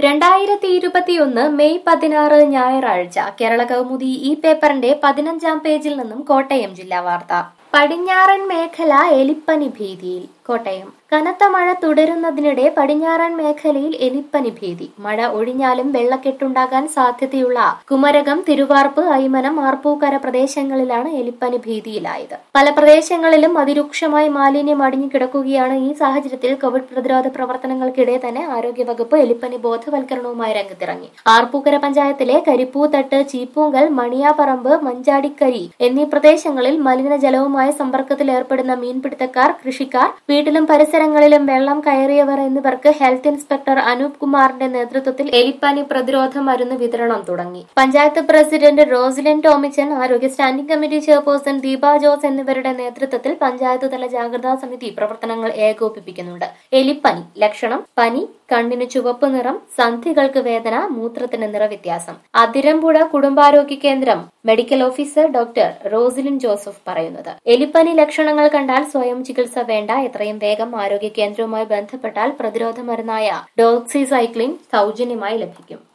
രണ്ടായിരത്തി ഇരുപത്തിയൊന്ന് മെയ് പതിനാറ് ഞായറാഴ്ച കേരള കൗമുദി ഈ പേപ്പറിന്റെ പതിനഞ്ചാം പേജിൽ നിന്നും കോട്ടയം ജില്ലാ വാർത്ത പടിഞ്ഞാറൻ മേഖല എലിപ്പനി ഭീതിയിൽ കോട്ടയം കനത്ത മഴ തുടരുന്നതിനിടെ പടിഞ്ഞാറൻ മേഖലയിൽ എലിപ്പനി ഭീതി മഴ ഒഴിഞ്ഞാലും വെള്ളക്കെട്ടുണ്ടാകാൻ സാധ്യതയുള്ള കുമരകം തിരുവാർപ്പ് ഐമനം ആർപ്പൂക്കര പ്രദേശങ്ങളിലാണ് എലിപ്പനി ഭീതിയിലായത് പല പ്രദേശങ്ങളിലും അതിരൂക്ഷമായി മാലിന്യം അടിഞ്ഞു കിടക്കുകയാണ് ഈ സാഹചര്യത്തിൽ കോവിഡ് പ്രതിരോധ പ്രവർത്തനങ്ങൾക്കിടെ തന്നെ ആരോഗ്യവകുപ്പ് എലിപ്പനി ബോധവൽക്കരണവുമായി രംഗത്തിറങ്ങി ആർപ്പൂക്കര പഞ്ചായത്തിലെ കരിപ്പൂത്തട്ട് ചീപ്പൂങ്കൽ മണിയാപറമ്പ് മഞ്ചാടിക്കരി എന്നീ പ്രദേശങ്ങളിൽ മലിനജലവുമായി സമ്പർക്കത്തിൽ ഏർപ്പെടുന്ന മീൻപിടുത്തക്കാർ കൃഷിക്കാർ വീട്ടിലും പരിസരങ്ങളിലും വെള്ളം കയറിയവർ എന്നിവർക്ക് ഹെൽത്ത് ഇൻസ്പെക്ടർ അനൂപ് കുമാറിന്റെ നേതൃത്വത്തിൽ എലിപ്പനി പ്രതിരോധ മരുന്ന് വിതരണം തുടങ്ങി പഞ്ചായത്ത് പ്രസിഡന്റ് റോസ്ലിൻ ടോമിച്ചൻ ആരോഗ്യ standing committee chairperson Deepa Jose എന്നിവരുടെ നേതൃത്വത്തിൽ പഞ്ചായത്ത് തല ജാഗ്രതാ സമിതി പ്രവർത്തനങ്ങൾ ഏകോപിപ്പിക്കുന്നുണ്ട് എലിപ്പനി ലക്ഷണം പനി കണ്ണിന് ചുവപ്പ് നിറം സന്ധികൾക്ക് വേദന മൂത്രത്തിന് നിറവ്യത്യാസം അതിരമ്പുഴ കുടുംബാരോഗ്യ കേന്ദ്രം medical officer doctor Roselin Joseph പറയുന്നത് എലിപ്പനി ലക്ഷണങ്ങൾ കണ്ടാൽ സ്വയം ചികിത്സ വേണ്ട എത്രയും വേഗം ആരോഗ്യ കേന്ദ്രവുമായി ബന്ധപ്പെട്ടാൽ പ്രതിരോധ മരുന്നായ ഡോക്സിസൈക്ലിൻ സൗജന്യമായി ലഭിക്കും